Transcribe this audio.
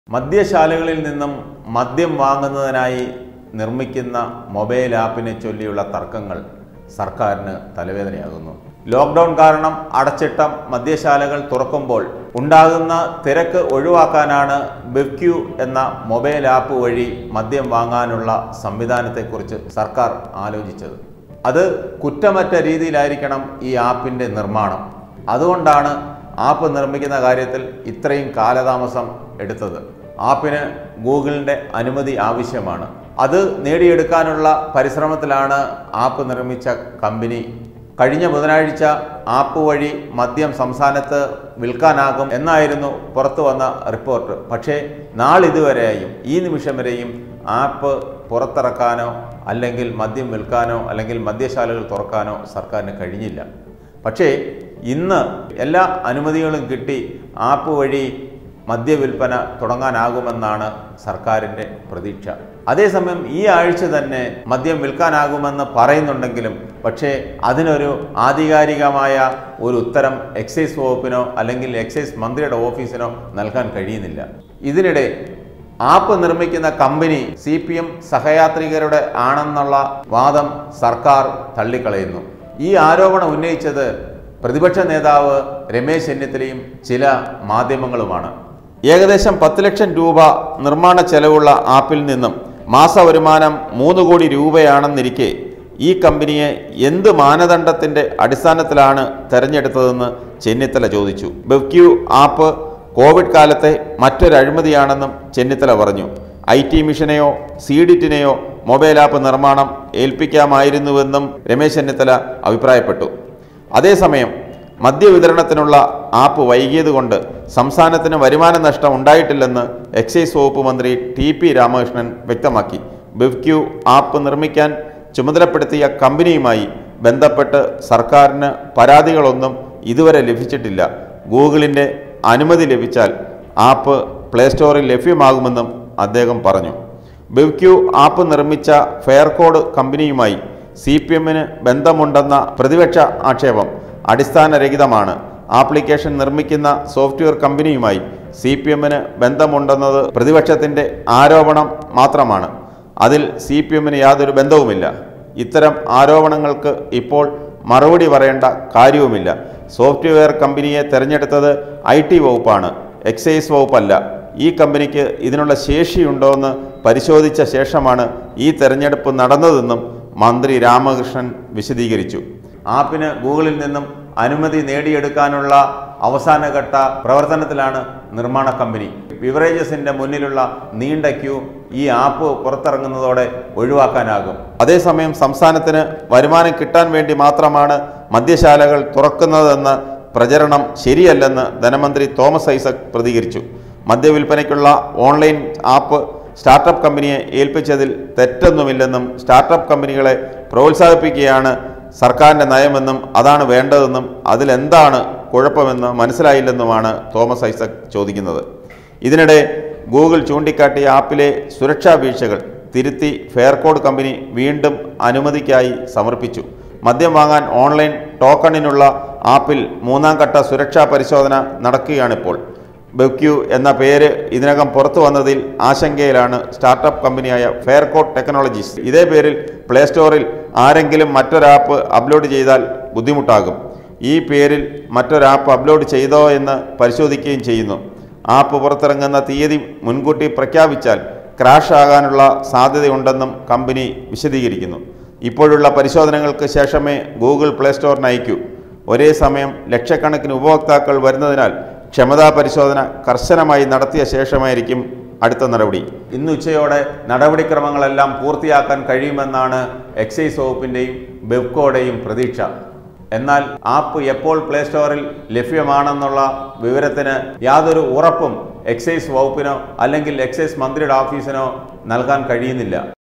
മദ്യശാലകളിൽ നിന്നും മദ്യം വാങ്ങുന്നതിനായി നിർമ്മിക്കുന്ന മൊബൈൽ ആപ്പിനെ ചൊല്ലിയുള്ള തർക്കങ്ങൾ സർക്കാരിന് തലവേദനയാകുന്നു ലോക്ക്ഡൗൺ കാരണം അടച്ചിട്ട മദ്യശാലകൾ തുറക്കുമ്പോൾ ഉണ്ടാകുന്ന തിരക്ക് ഒഴിവാക്കാനാണ് ബെവ്ക്യൂ എന്ന മൊബൈൽ ആപ്പ് വഴി മദ്യം വാങ്ങാനുള്ള സംവിധാനത്തെക്കുറിച്ച് സർക്കാർ ആലോചിച്ചത് അത് കുറ്റമറ്റ രീതിയിലായിരിക്കണം ഈ ആപ്പിൻ്റെ നിർമ്മാണം അതുകൊണ്ടാണ് ആപ്പ് നിർമ്മിക്കുന്ന കാര്യത്തിൽ ഇത്രയും കാലതാമസം എടുത്തത് ആപ്പിന് ഗൂഗിളിൻ്റെ അനുമതി ആവശ്യമാണ് അത് നേടിയെടുക്കാനുള്ള പരിശ്രമത്തിലാണ് ആപ്പ് നിർമ്മിച്ച കമ്പനി കഴിഞ്ഞ ബുധനാഴ്ച ആപ്പ് വഴി മദ്യം സംസ്ഥാനത്ത് വിൽക്കാനാകും എന്നായിരുന്നു പുറത്തു വന്ന റിപ്പോർട്ട് പക്ഷേ നാളിതുവരെയും ഈ നിമിഷം വരെയും ആപ്പ് പുറത്തിറക്കാനോ അല്ലെങ്കിൽ മദ്യം വിൽക്കാനോ അല്ലെങ്കിൽ മദ്യശാലകൾ തുറക്കാനോ സർക്കാരിന് കഴിഞ്ഞില്ല പക്ഷേ ഇന്ന് എല്ലാ അനുമതികളും കിട്ടി ആപ്പ് വഴി മദ്യവിൽപ്പന തുടങ്ങാനാകുമെന്നാണ് സർക്കാരിൻ്റെ പ്രതീക്ഷ അതേസമയം ഈ ആഴ്ച തന്നെ മദ്യം വിൽക്കാനാകുമെന്ന് പറയുന്നുണ്ടെങ്കിലും പക്ഷേ അതിനൊരു ആധികാരികമായ ഒരു ഉത്തരം എക്സൈസ് വകുപ്പിനോ അല്ലെങ്കിൽ എക്സൈസ് മന്ത്രിയുടെ ഓഫീസിനോ നൽകാൻ കഴിയുന്നില്ല ഇതിനിടെ ആപ്പ് നിർമ്മിക്കുന്ന കമ്പനി സി പി എം സഹയാത്രികരുടെ ആണെന്നുള്ള വാദം സർക്കാർ തള്ളിക്കളയുന്നു ഈ ആരോപണം ഉന്നയിച്ചത് പ്രതിപക്ഷ നേതാവ് രമേശ് ചെന്നിത്തലയും ചില മാധ്യമങ്ങളുമാണ് ഏകദേശം പത്ത് ലക്ഷം രൂപ നിർമ്മാണ ചെലവുള്ള ആപ്പിൽ നിന്നും മാസവരുമാനം മൂന്ന് കോടി രൂപയാണെന്നിരിക്കെ ഈ കമ്പനിയെ എന്ത് മാനദണ്ഡത്തിന്റെ അടിസ്ഥാനത്തിലാണ് തെരഞ്ഞെടുത്തതെന്ന് ചെന്നിത്തല ചോദിച്ചു ബെവ്ക്യൂ ആപ്പ് കോവിഡ് കാലത്തെ മറ്റൊരു അഴിമതിയാണെന്നും ചെന്നിത്തല പറഞ്ഞു ഐ ടി മിഷനെയോ സീഡിറ്റിനെയോ മൊബൈൽ ആപ്പ് നിർമ്മാണം ഏൽപ്പിക്കാമായിരുന്നുവെന്നും രമേശ് ചെന്നിത്തല അഭിപ്രായപ്പെട്ടു അതേസമയം മദ്യവിതരണത്തിനുള്ള ആപ്പ് വൈകിയതുകൊണ്ട് സംസ്ഥാനത്തിന് വരുമാന നഷ്ടം ഉണ്ടായിട്ടില്ലെന്ന് എക്സൈസ് വകുപ്പ് മന്ത്രി ടി പി രാമകൃഷ്ണൻ വ്യക്തമാക്കി ബിവ്ക്യൂ ആപ്പ് നിർമ്മിക്കാൻ ചുമതലപ്പെടുത്തിയ കമ്പനിയുമായി ബന്ധപ്പെട്ട് സർക്കാരിന് പരാതികളൊന്നും ഇതുവരെ ലഭിച്ചിട്ടില്ല ഗൂഗിളിൻ്റെ അനുമതി ലഭിച്ചാൽ ആപ്പ് പ്ലേ സ്റ്റോറിൽ ലഭ്യമാകുമെന്നും അദ്ദേഹം പറഞ്ഞു ബിവ്ക്യൂ ആപ്പ് നിർമ്മിച്ച ഫെയർകോഡ് കമ്പനിയുമായി സി പി എമ്മിന് ബന്ധമുണ്ടെന്ന പ്രതിപക്ഷ ആക്ഷേപം അടിസ്ഥാനരഹിതമാണ് ആപ്ലിക്കേഷൻ നിർമ്മിക്കുന്ന സോഫ്റ്റ്വെയർ കമ്പനിയുമായി സി പി എമ്മിന് ബന്ധമുണ്ടെന്നത് പ്രതിപക്ഷത്തിൻ്റെ ആരോപണം മാത്രമാണ് അതിൽ സി പി എമ്മിന് യാതൊരു ബന്ധവുമില്ല ഇത്തരം ആരോപണങ്ങൾക്ക് ഇപ്പോൾ മറുപടി പറയേണ്ട കാര്യവുമില്ല സോഫ്റ്റ്വെയർ കമ്പനിയെ തിരഞ്ഞെടുത്തത് ഐ ടി വകുപ്പാണ് എക്സൈസ് വകുപ്പല്ല ഈ കമ്പനിക്ക് ഇതിനുള്ള ശേഷിയുണ്ടോയെന്ന് പരിശോധിച്ച ശേഷമാണ് ഈ തെരഞ്ഞെടുപ്പ് നടന്നതെന്നും മന്ത്രി രാമകൃഷ്ണൻ വിശദീകരിച്ചു ആപ്പിന് ഗൂഗിളിൽ നിന്നും അനുമതി നേടിയെടുക്കാനുള്ള അവസാനഘട്ട പ്രവർത്തനത്തിലാണ് നിർമ്മാണ കമ്പനി ബിവറേജസിന്റെ മുന്നിലുള്ള നീണ്ട ക്യൂ ഈ ആപ്പ് പുറത്തിറങ്ങുന്നതോടെ ഒഴിവാക്കാനാകും അതേസമയം സംസ്ഥാനത്തിന് വരുമാനം കിട്ടാൻ വേണ്ടി മാത്രമാണ് മദ്യശാലകൾ തുറക്കുന്നതെന്ന പ്രചരണം ശരിയല്ലെന്ന് ധനമന്ത്രി തോമസ് ഐസക് പ്രതികരിച്ചു മദ്യവിൽപ്പനയ്ക്കുള്ള ഓൺലൈൻ ആപ്പ് സ്റ്റാർട്ടപ്പ് കമ്പനിയെ ഏൽപ്പിച്ചതിൽ തെറ്റൊന്നുമില്ലെന്നും സ്റ്റാർട്ടപ്പ് കമ്പനികളെ പ്രോത്സാഹിപ്പിക്കുകയാണ് സർക്കാരിൻ്റെ നയമെന്നും അതാണ് വേണ്ടതെന്നും അതിലെന്താണ് കുഴപ്പമെന്ന് മനസ്സിലായില്ലെന്നുമാണ് തോമസ് ഐസക് ചോദിക്കുന്നത് ഇതിനിടെ ഗൂഗിൾ ചൂണ്ടിക്കാട്ടിയ ആപ്പിലെ സുരക്ഷാ വീഴ്ചകൾ തിരുത്തി ഫെയർകോഡ് കമ്പനി വീണ്ടും അനുമതിക്കായി സമർപ്പിച്ചു മദ്യം വാങ്ങാൻ ഓൺലൈൻ ടോക്കണിനുള്ള ആപ്പിൽ മൂന്നാം ഘട്ട സുരക്ഷാ പരിശോധന നടക്കുകയാണിപ്പോൾ ബെക്യൂ എന്ന പേര് ഇതിനകം പുറത്തു വന്നതിൽ ആശങ്കയിലാണ് സ്റ്റാർട്ടപ്പ് കമ്പനിയായ ഫെയർകോട്ട് ടെക്നോളജീസ് ഇതേ പേരിൽ പ്ലേ സ്റ്റോറിൽ ആരെങ്കിലും മറ്റൊരാപ്പ് അപ്ലോഡ് ചെയ്താൽ ബുദ്ധിമുട്ടാകും ഈ പേരിൽ മറ്റൊരാപ്പ് അപ്ലോഡ് ചെയ്തോ എന്ന് പരിശോധിക്കുകയും ചെയ്യുന്നു ആപ്പ് പുറത്തിറങ്ങുന്ന തീയതി മുൻകൂട്ടി പ്രഖ്യാപിച്ചാൽ ക്രാഷ് ആകാനുള്ള സാധ്യതയുണ്ടെന്നും കമ്പനി വിശദീകരിക്കുന്നു ഇപ്പോഴുള്ള പരിശോധനകൾക്ക് ശേഷമേ ഗൂഗിൾ പ്ലേ സ്റ്റോറിന് അയക്കൂ ഒരേ സമയം ലക്ഷക്കണക്കിന് ഉപഭോക്താക്കൾ വരുന്നതിനാൽ ക്ഷമതാ പരിശോധന കർശനമായി നടത്തിയ ശേഷമായിരിക്കും അടുത്ത നടപടി ഇന്ന് ഉച്ചയോടെ നടപടിക്രമങ്ങളെല്ലാം പൂർത്തിയാക്കാൻ കഴിയുമെന്നാണ് എക്സൈസ് വകുപ്പിൻ്റെയും ബെവ്കോയുടെയും പ്രതീക്ഷ എന്നാൽ ആപ്പ് എപ്പോൾ പ്ലേ സ്റ്റോറിൽ ലഭ്യമാണെന്നുള്ള വിവരത്തിന് യാതൊരു ഉറപ്പും എക്സൈസ് വകുപ്പിനോ അല്ലെങ്കിൽ എക്സൈസ് മന്ത്രിയുടെ ഓഫീസിനോ നൽകാൻ കഴിയുന്നില്ല